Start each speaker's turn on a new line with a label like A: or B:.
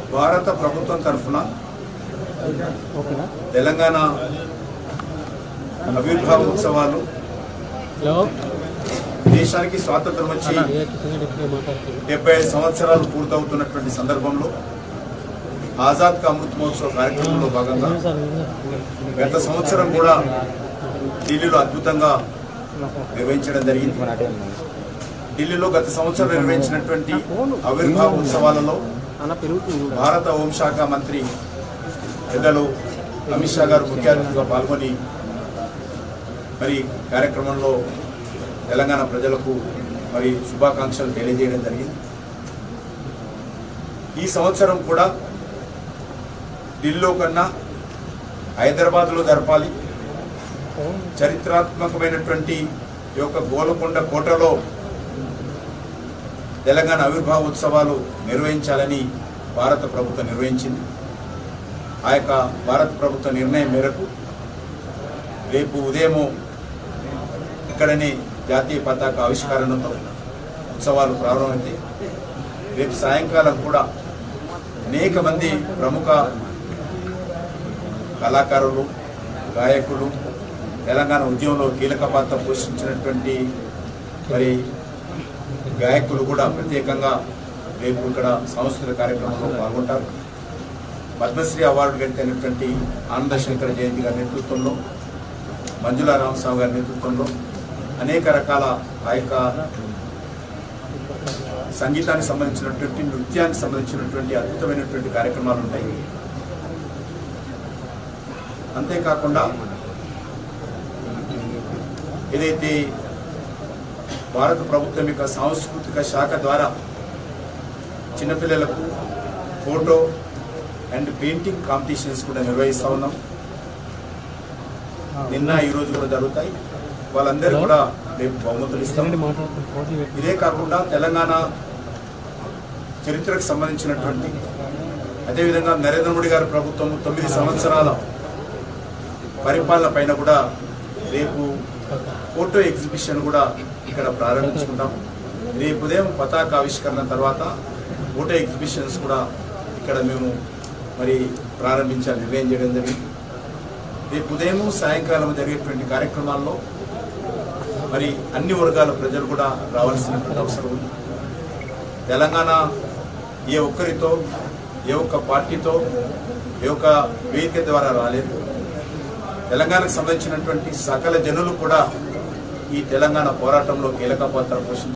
A: భారత ప్రభుత్వం తరఫున
B: ఓకేనా
A: తెలంగాణ ఆవిర్భావ ఉత్సవాలు
B: హలో
A: దేశానికి స్వాతంత్రం వచ్చి
B: ఏ కిషన్ రెడ్డి మాట్లాడుతుంది
A: డెబ్బై ఐదు సంవత్సరాలు పూర్తవుతున్నటువంటి సందర్భంలో ఆజాద్ కా అమృత్ మహోత్సవ కార్యక్రమంలో భాగంగా
B: సార్
A: గత సంవత్సరం కూడా ఢిల్లీలో అద్భుతంగా నిర్వహించడం జరిగింది ఢిల్లీలో గత సంవత్సరం నిర్వహించినటువంటి ఆవిర్భావ ఉత్సవాలలో
B: అన్న పెరుగుతుంది కూడా
A: భారత హోంశాఖ మంత్రి పెద్దలు అమిత్ షా గారు ముఖ్య అతిథిగా పాల్గొని మరి కార్యక్రమంలో తెలంగాణ ప్రజలకు మరి శుభాకాంక్షలు తెలియజేయడం జరిగింది ఈ సంవత్సరం కూడా ఢిల్లీలో కన్నా హైదరాబాద్లో జరపాలి చరిత్రాత్మకమైనటువంటి ఈ యొక్క గోలకొండ కోటలో తెలంగాణ ఆవిర్భావ ఉత్సవాలు నిర్వహించాలని భారత ప్రభుత్వం నిర్వహించింది ఆ యొక్క భారత ప్రభుత్వ నిర్ణయం మేరకు రేపు ఉదయము ఇక్కడనే జాతీయ పతాక ఆవిష్కరణతో ఉత్సవాలు ప్రారంభమైంది రేపు సాయంకాలం కూడా అనేక మంది ప్రముఖ కళాకారులు గాయకులు తెలంగాణ ఉద్యమంలో కీలక పాత్ర పోషించినటువంటి మరి గాయకులు కూడా ప్రత్యేకంగా రేపు ఇక్కడ సాంస్కృతిక కార్యక్రమంలో పాల్గొంటారు పద్మశ్రీ అవార్డు గెలిచినటువంటి ఆనంద శంకర జయంతి గారి నేతృత్వంలో మంజులా రామస్వామి గారి నేతృత్వంలో అనేక రకాల ఆ యొక్క సంగీతానికి సంబంధించినటువంటి నృత్యానికి సంబంధించినటువంటి అద్భుతమైనటువంటి కార్యక్రమాలు ఉంటాయి అంతేకాకుండా ఏదైతే భారత ప్రభుత్వం యొక్క సాంస్కృతిక శాఖ ద్వారా చిన్నపిల్లలకు ఫోటో అండ్ పెయింటింగ్ కాంపిటీషన్స్ కూడా నిర్వహిస్తూ ఉన్నాం నిన్న ఈ రోజు కూడా జరుగుతాయి వాళ్ళందరూ కూడా రేపు బహుమతులు ఇస్తాం
B: కిషన్ రెడ్డి మాట్లాడుతుంది పోటీ పెట్టి
A: ఇదే కాకుండా తెలంగాణ చరిత్రకు సంబంధించినటువంటి అదేవిధంగా నరేంద్ర మోడీ గారి ప్రభుత్వం తొమ్మిది సంవత్సరాల పరిపాలన పైన కూడా రేపు ఫోటో ఎగ్జిబిషన్ కూడా ఇక్కడ ప్రారంభించుకుంటాం రేపు ఉదయం పతాక ఆవిష్కరణ తర్వాత ఫోటో ఎగ్జిబిషన్స్ కూడా ఇక్కడ మేము మరి ప్రారంభించాలి నిర్ణయం చేయడం జరిగింది రేపు ఉదయం సాయంకాలం జరిగేటువంటి కార్యక్రమాల్లో మరి అన్ని వర్గాల ప్రజలు కూడా రావాల్సినటువంటి అవసరం ఉంది తెలంగాణ ఏ ఒక్కరితో ఏ ఒక్క పార్టీతో ఏ ఒక్క వేదిక ద్వారా రాలేదు తెలంగాణకు సంబంధించినటువంటి సకల జనులు కూడా ఈ తెలంగాణ పోరాటంలో కీలక పాత్ర పోషించారు